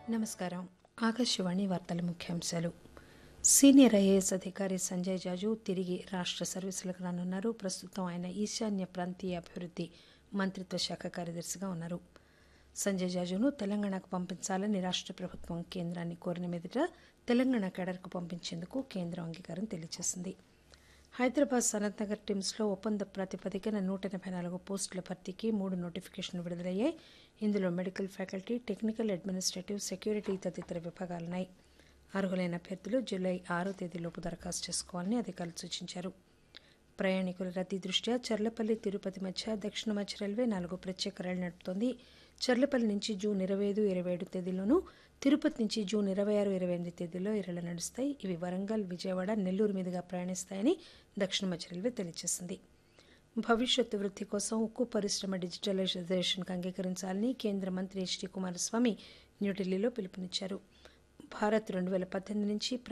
నమస్కారం ఆకాశవాణి వార్తల ముఖ్యాంశాలు సీనియర్ ఐఏఎస్ అధికారి సంజయ్ జాజు తిరిగి రాష్ట్ర సర్వీసులకు రానున్నారు ప్రస్తుతం ఆయన ఈశాన్య ప్రాంతీయ అభివృద్ధి మంత్రిత్వ శాఖ కార్యదర్శిగా ఉన్నారు సంజయ్ జాజును తెలంగాణకు పంపించాలని రాష్ట్ర ప్రభుత్వం కేంద్రాన్ని కోరిన మీదట తెలంగాణ కేడర్కు పంపించేందుకు కేంద్రం అంగీకారం తెలియజేసింది హైదరాబాద్ సనత్ నగర్ టీమ్స్లో ఒప్పంద ప్రాతిపదికన నూట ఎనభై నాలుగు పోస్టుల భర్తీకి మూడు నోటిఫికేషన్లు విడుదలయ్యాయి ఇందులో medical faculty technical administrative security తదితర విభాగాలున్నాయి అర్హులైన అభ్యర్థులు జూలై ఆరో తేదీలోపు దరఖాస్తు చేసుకోవాలని అధికారులు సూచించారు ప్రయాణికుల రద్దీ దృష్ట్యా చర్లపల్లి తిరుపతి మధ్య దక్షిణ మధ్య రైల్వే నాలుగు ప్రత్యేక రైళ్లు నడుపుతోంది చర్లపల్లి నుంచి జూన్ ఇరవై ఐదు ఇరవై ఏడు తేదీల్లోనూ తిరుపతి నుంచి జూన్ ఇరవై ఆరు ఇరవై ఎనిమిది తేదీల్లో ఈ రైళ్లు నడుస్తాయి ఇవి వరంగల్ విజయవాడ నెల్లూరు మీదుగా ప్రయాణిస్తాయని దక్షిణ మధ్య రైల్వే తెలియజేసింది భవిష్యత్తు వృద్ధి కోసం ఉక్కు పరిశ్రమ డిజిటలైజేషన్కు అంగీకరించాలని కేంద్ర మంత్రి హెచ్ డి కుమారస్వామి న్యూఢిల్లీలో పిలుపునిచ్చారు భారత్ రెండు వేల పద్దెనిమిది నుంచి